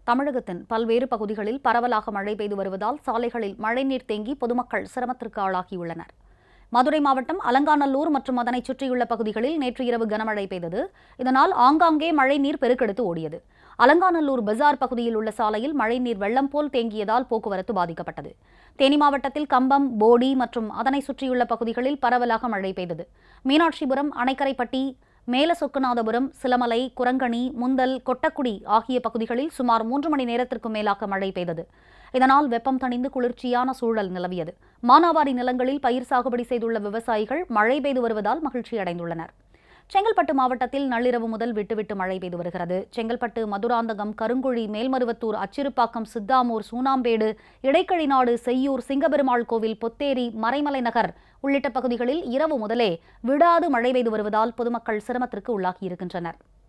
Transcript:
தமிழகத்தின் பல்வேறு பகுதிகளில் பரவலாக மழை பெய்து வருவதால் சாலைகளில் மழைநீர் தேங்கி பொதுமக்கள் சிரமத்திற்கு ஆளாகியுள்ளனர் மதுரை மாவட்டம் அலங்காநல்லூர் மற்றும் அதனைச் சுற்றியுள்ள பகுதிகளில் நேற்று இரவு கனமழை பெய்தது இதனால் ஆங்காங்கே மழைநீர் பெருக்கெடுத்து ஓடியது அலங்காநல்லூர் பஜார் பகுதியில் உள்ள சாலையில் மழைநீர் வெள்ளம் போல் தேங்கியதால் போக்குவரத்து பாதிக்கப்பட்டது தேனி மாவட்டத்தில் கம்பம் போடி மற்றும் அதனை சுற்றியுள்ள பகுதிகளில் பரவலாக மழை பெய்தது மீனாட்சிபுரம் அணைக்கரைப்பட்டி மேலசொக்குநாதபுரம் சிலமலை குரங்கணி முந்தல் கொட்டக்குடி ஆகிய பகுதிகளில் சுமார் மூன்று மணி நேரத்திற்கும் மேலாக மழை பெய்தது இதனால் வெப்பம் தணிந்து குளிர்ச்சியான சூழல் நிலவியது மானாவாரி நிலங்களில் பயிர் சாகுபடி செய்துள்ள விவசாயிகள் மழை பெய்து வருவதால் மகிழ்ச்சி அடைந்துள்ளனர் செங்கல்பட்டு மாவட்டத்தில் நள்ளிரவு முதல் விட்டுவிட்டு மழை பெய்து வருகிறது செங்கல்பட்டு மதுராந்தகம் கருங்குழி மேல்மருவத்தூர் அச்சிறுப்பாக்கம் சித்தாமூர் சூனாம்பேடு இடைக்கழிநாடு செய்யூர் சிங்கபெருமாள் கோவில் பொத்தேரி மறைமலை நகர் உள்ளிட்ட பகுதிகளில் இரவு முதலே விடாது மழை பெய்து வருவதால் பொதுமக்கள் சிரமத்திற்கு உள்ளாகியிருக்கின்றனர்